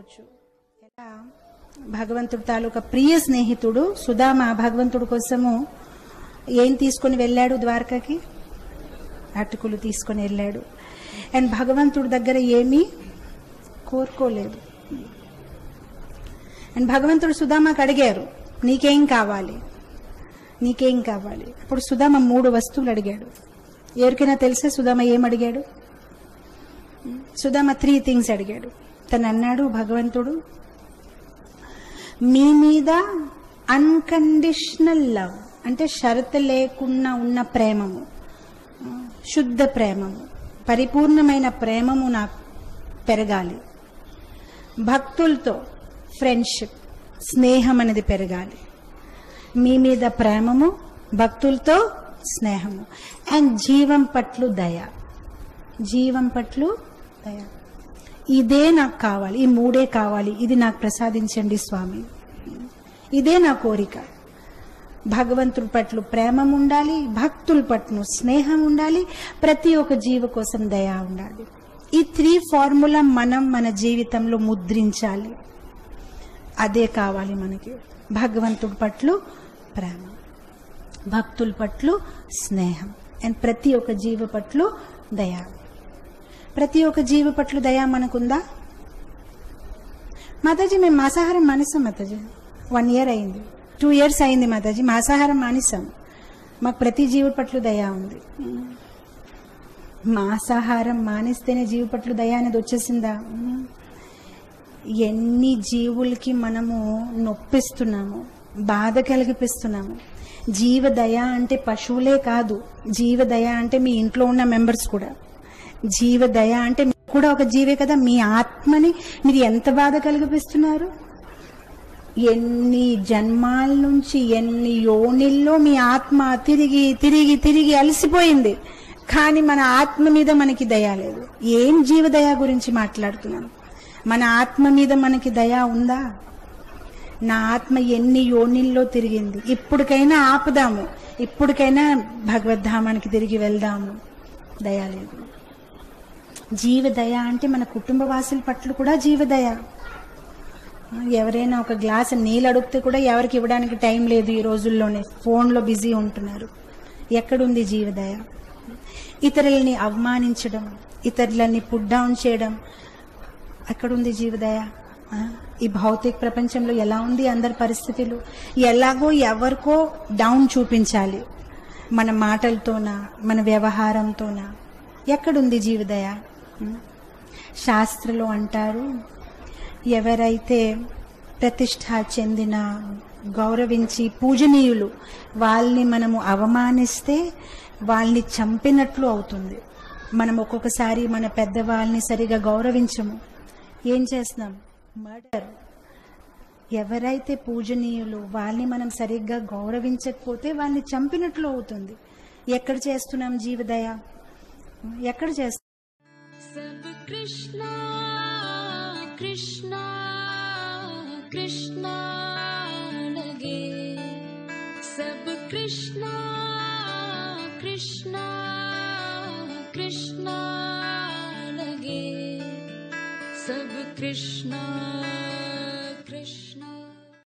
చేసుకోవచ్చు ఎలా భగవంతుడు తాలూకా ప్రియ స్నేహితుడు సుధామ భగవంతుడు కోసము ఏం తీసుకొని వెళ్ళాడు ద్వారకకి అటుకులు తీసుకొని వెళ్ళాడు అండ్ భగవంతుడి దగ్గర ఏమీ కోరుకోలేదు అండ్ భగవంతుడు సుధామకు అడిగారు నీకేం కావాలి నీకేం కావాలి అప్పుడు సుధామ మూడు వస్తువులు అడిగాడు ఎవరికైనా తెలిసే సుధామ ఏం అడిగాడు సుధామ త్రీ థింగ్స్ అడిగాడు తను అన్నాడు భగవంతుడు మీ మీద అన్కండిషనల్ లవ్ అంటే షరతు లేకుండా ఉన్న ప్రేమము శుద్ధ ప్రేమము పరిపూర్ణమైన ప్రేమము నాకు పెరగాలి భక్తులతో ఫ్రెండ్షిప్ స్నేహం అనేది పెరగాలి మీ మీద ప్రేమము భక్తులతో స్నేహము అండ్ జీవం పట్ల దయ జీవం పట్ల దయ ఇదే నాకు కావాలి ఈ మూడే కావాలి ఇది నాకు ప్రసాదించండి స్వామి ఇదే నా కోరిక భగవంతుడి పట్ల ప్రేమ ఉండాలి భక్తుల పట్ల స్నేహం ఉండాలి ప్రతి ఒక్క జీవ కోసం దయ ఉండాలి ఈ త్రీ ఫార్ములా మనం మన జీవితంలో ముద్రించాలి అదే కావాలి మనకి భగవంతుడి పట్ల ప్రేమ భక్తుల పట్ల స్నేహం అండ్ ప్రతి ఒక్క జీవ పట్ల దయ ప్రతి ఒక్క జీవ పట్ల దయ మనకుందా మాతాజీ మేము మాంసాహారం మానేసాం మాతాజీ వన్ ఇయర్ అయింది టూ ఇయర్స్ అయింది మాతాజీ మాంసాహారం మానేసాం మాకు ప్రతి జీవి పట్ల దయ ఉంది మాంసాహారం మానేస్తేనే జీవి పట్ల దయ అనేది వచ్చేసిందా ఎన్ని జీవులకి మనము నొప్పిస్తున్నాము బాధ కలిగిపిస్తున్నాము జీవదయ అంటే పశువులే కాదు జీవదయ అంటే మీ ఇంట్లో ఉన్న మెంబర్స్ కూడా జీవదయ అంటే మీరు కూడా ఒక జీవే కదా మీ ఆత్మని మీరు ఎంత బాధ కలిగిపిస్తున్నారు ఎన్ని జన్మాల నుంచి ఎన్ని యోనిల్లో మీ ఆత్మ తిరిగి తిరిగి తిరిగి అలసిపోయింది కానీ మన ఆత్మ మీద మనకి దయ లేదు ఏం జీవదయ గురించి మాట్లాడుతున్నాను మన ఆత్మ మీద మనకి దయ ఉందా నా ఆత్మ ఎన్ని యోనిల్లో తిరిగింది ఇప్పటికైనా ఆపుదాము ఇప్పటికైనా భగవద్ధామానికి తిరిగి వెళ్దాము దయ లేదు జీవదయ అంటే మన కుటుంబ వాసుల పట్ల కూడా జీవదయ ఎవరైనా ఒక గ్లాస్ నీళ్ళు అడిగితే కూడా ఎవరికి ఇవ్వడానికి టైం లేదు ఈ రోజుల్లోనే ఫోన్లో బిజీ ఉంటున్నారు ఎక్కడుంది జీవదయ ఇతరులని అవమానించడం ఇతరులని పుట్ డౌన్ చేయడం ఎక్కడుంది జీవదయ ఆ? ఈ భౌతిక ప్రపంచంలో ఎలా ఉంది అందరి పరిస్థితులు ఎలాగో ఎవరికో డౌన్ చూపించాలి మన మాటలతోనా మన వ్యవహారంతోనా ఎక్కడుంది జీవదయ ఉం? శాస్త్రలో అంటారు ఎవరైతే ప్రతిష్ట చెందిన గౌరవించి పూజనీయులు వాళ్ళని మనము అవమానిస్తే వాళ్ళని చంపినట్లు అవుతుంది మనం ఒక్కొక్కసారి మన పెద్దవాళ్ళని సరిగా గౌరవించము ఏం చేస్తున్నాం మర్డర్ ఎవరైతే పూజనీయులు వాళ్ళని మనం సరిగ్గా గౌరవించకపోతే వాళ్ళని చంపినట్లు అవుతుంది ఎక్కడ చేస్తున్నాం జీవదయ ఎక్కడ చేస్తున్నాం सब कृष्णा कृष्णा कृष्णा लगे सब कृष्णा कृष्णा कृष्णा लगे सब कृष्णा